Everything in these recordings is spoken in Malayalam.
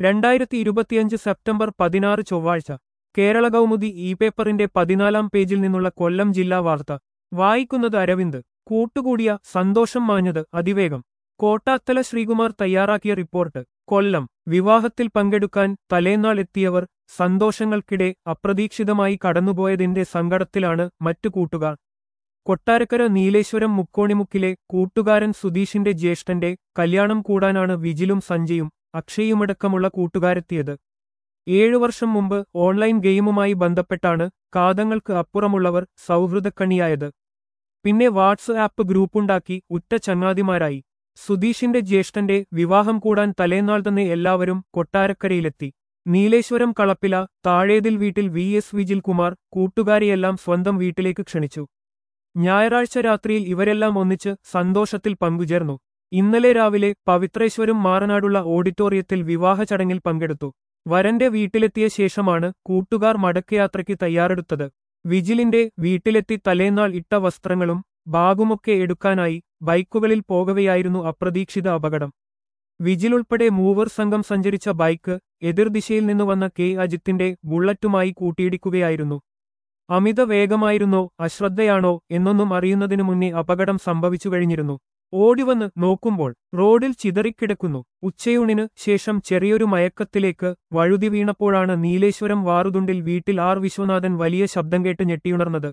രണ്ടായിരത്തി ഇരുപത്തിയഞ്ച് സെപ്റ്റംബർ പതിനാറ് ചൊവ്വാഴ്ച കേരള കൗമുദി ഇ പേപ്പറിന്റെ പതിനാലാം പേജിൽ നിന്നുള്ള കൊല്ലം ജില്ലാ വാർത്ത വായിക്കുന്നത് അരവിന്ദ് കൂട്ടുകൂടിയ സന്തോഷം മാഞ്ഞത് അതിവേഗം കോട്ടാത്തല ശ്രീകുമാർ തയ്യാറാക്കിയ റിപ്പോർട്ട് കൊല്ലം വിവാഹത്തിൽ പങ്കെടുക്കാൻ തലേന്നാൾ എത്തിയവർ സന്തോഷങ്ങൾക്കിടെ അപ്രതീക്ഷിതമായി കടന്നുപോയതിന്റെ സങ്കടത്തിലാണ് മറ്റു കൂട്ടുകാർ കൊട്ടാരക്കര നീലേശ്വരം മുക്കോണിമുക്കിലെ കൂട്ടുകാരൻ സുധീഷിന്റെ ജ്യേഷ്ഠന്റെ കല്യാണം കൂടാനാണ് വിജിലും സഞ്ജയും അക്ഷയുമടക്കമുള്ള കൂട്ടുകാരെത്തിയത് ഏഴു വർഷം മുമ്പ് ഓൺലൈൻ ഗെയിമുമായി ബന്ധപ്പെട്ടാണ് കാതങ്ങൾക്ക് അപ്പുറമുള്ളവർ സൗഹൃദക്കണിയായത് പിന്നെ വാട്സ് ആപ്പ് ഗ്രൂപ്പുണ്ടാക്കി ഉറ്റ ചങ്ങാതിമാരായി സുധീഷിന്റെ ജ്യേഷ്ഠന്റെ വിവാഹം കൂടാൻ തലേന്നാൾ തന്നെ എല്ലാവരും കൊട്ടാരക്കരയിലെത്തി നീലേശ്വരം കളപ്പില താഴേതിൽ വീട്ടിൽ വി എസ് വിജിൽ കുമാർ കൂട്ടുകാരെയെല്ലാം സ്വന്തം വീട്ടിലേക്ക് ക്ഷണിച്ചു ഞായറാഴ്ച രാത്രിയിൽ ഇവരെല്ലാം ഒന്നിച്ച് സന്തോഷത്തിൽ പങ്കുചേർന്നു ഇന്നലെ രാവിലെ പവിത്രേശ്വരം മാറനാടുള്ള ഓഡിറ്റോറിയത്തിൽ വിവാഹ ചടങ്ങിൽ പങ്കെടുത്തു വരന്റെ വീട്ടിലെത്തിയ ശേഷമാണ് കൂട്ടുകാർ മടക്കയാത്രയ്ക്ക് തയ്യാറെടുത്തത് വിജിലിന്റെ വീട്ടിലെത്തി തലേന്നാൾ ഇട്ട വസ്ത്രങ്ങളും ബാഗുമൊക്കെ എടുക്കാനായി ബൈക്കുകളിൽ പോകവെയായിരുന്നു അപ്രതീക്ഷിത അപകടം വിജിലുൾപ്പെടെ മൂവർ സംഘം സഞ്ചരിച്ച ബൈക്ക് എതിർദിശയിൽ നിന്ന് വന്ന കെ അജിത്തിന്റെ ബുള്ളറ്റുമായി കൂട്ടിയിടിക്കുകയായിരുന്നു അമിത വേഗമായിരുന്നോ അശ്രദ്ധയാണോ എന്നൊന്നും അറിയുന്നതിനു മുന്നേ അപകടം സംഭവിച്ചു കഴിഞ്ഞിരുന്നു ഓടിവന്ന് നോക്കുമ്പോൾ റോഡിൽ ചിതറിക്കിടക്കുന്നു ഉച്ചയൂണിന് ശേഷം ചെറിയൊരു മയക്കത്തിലേക്ക് വഴുതി വീണപ്പോഴാണ് നീലേശ്വരം വാറുതുണ്ടിൽ വീട്ടിൽ ആർ വിശ്വനാഥൻ വലിയ ശബ്ദം കേട്ട് ഞെട്ടിയുണർന്നത്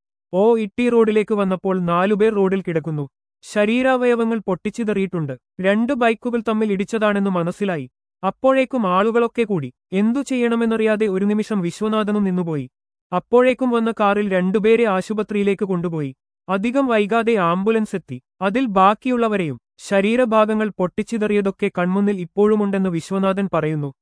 ഓ ഇട്ടി റോഡിലേക്ക് വന്നപ്പോൾ നാലുപേർ റോഡിൽ കിടക്കുന്നു ശരീരാവയവങ്ങൾ പൊട്ടിച്ചിതറിയിട്ടുണ്ട് രണ്ട് ബൈക്കുകൾ തമ്മിൽ ഇടിച്ചതാണെന്ന് മനസ്സിലായി അപ്പോഴേക്കും ആളുകളൊക്കെ കൂടി എന്തു ചെയ്യണമെന്നറിയാതെ ഒരു നിമിഷം വിശ്വനാഥനും നിന്നുപോയി അപ്പോഴേക്കും വന്ന കാറിൽ രണ്ടുപേരെ ആശുപത്രിയിലേക്ക് കൊണ്ടുപോയി അധികം വൈകാതെ ആംബുലൻസ് എത്തി അതിൽ ബാക്കിയുള്ളവരെയും ശരീരഭാഗങ്ങൾ പൊട്ടിച്ചിതറിയതൊക്കെ കൺമുന്നിൽ ഇപ്പോഴുമുണ്ടെന്ന് വിശ്വനാഥൻ പറയുന്നു